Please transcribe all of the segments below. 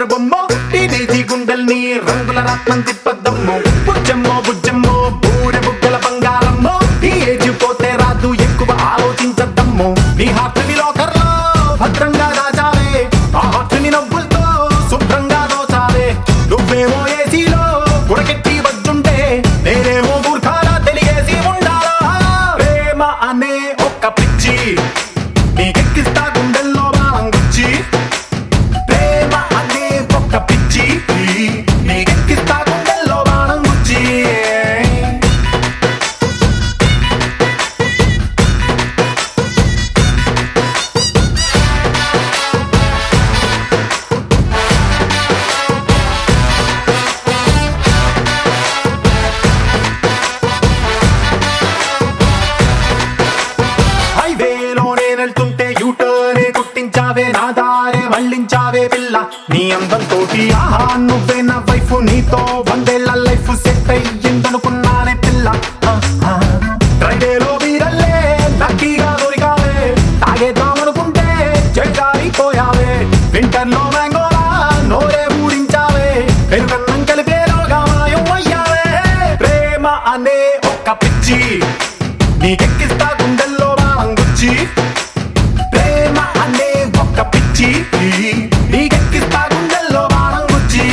బంగారు బొమ్మ టీనేజీ గుండెల్ని రంగుల రత్నం తిప్పద్దమ్మో బుజ్జమ్మో బుజ్జమ్మో బూరె బుగ్గల బంగారమ్మో ఈ ఏజ్ పోతే రాదు ఎక్కువ ఆలోచించద్దమ్మో నీ హార్ట్ని లోకర్లో భద్రంగా దాచావే ఆ హార్ట్ని నవ్వులతో శుభ్రంగా దోచావే నువ్వేమో ఏసీలో గుడకెట్టి వద్దుంటే నేనేమో మూర్ఖాలా తెలియసి ఉండాలా ప్రేమ అనే ఒక్క పిచ్చి నీకెక్కిస్తా గుండెల్లో బాణం గుచ్చి ప్రేమ అనే ఒక్క పిచ్చి నీకెక్కిస్తా గుండెల్లో బాణం గుచ్చి హైవేలో నేనెళ్తుంటే యూటర్నే కుట్టించావే నా దారే మళ్ళించావే పిల్ల నీ అందంతో ఆహా నువ్వే నా వైఫ్ నీతో వందేళ్ల లైఫ్ సెట్ అయ్యిందనుకున్నానే పిల్ల ఆ, ఆ. డ్రైవేలో వీరల్లే లక్కీగా దొరికావే తాగేద్దామనుకుంటే చెడ్డారిపోయావే వింటర్లో మ్యాంగోలా నోరే ఊడించావే పెరుగన్నం కలిపేలోగా మాయం అయ్యావే ప్రేమ అనే ఒక్క పిచ్చి నీకెక్కిస్తా గుండెల్లో బాణం గుచ్చి ప్రేమ అనే ఒక్క పిచ్చి నీకెక్కిస్తా గుండెల్లో బాణం గుచ్చి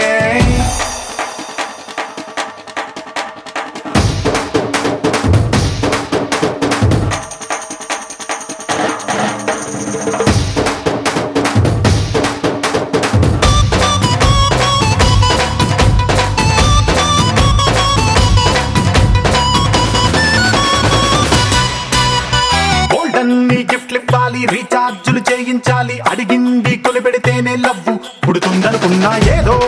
గోల్డెన్ నీ గిఫ్ట్లు ఇవ్వాలి రీఛార్జులు చేయించాలి అడిగింది కొలిపెడితేనే లవ్వు పుడుతుందనుకున్నా ఏదో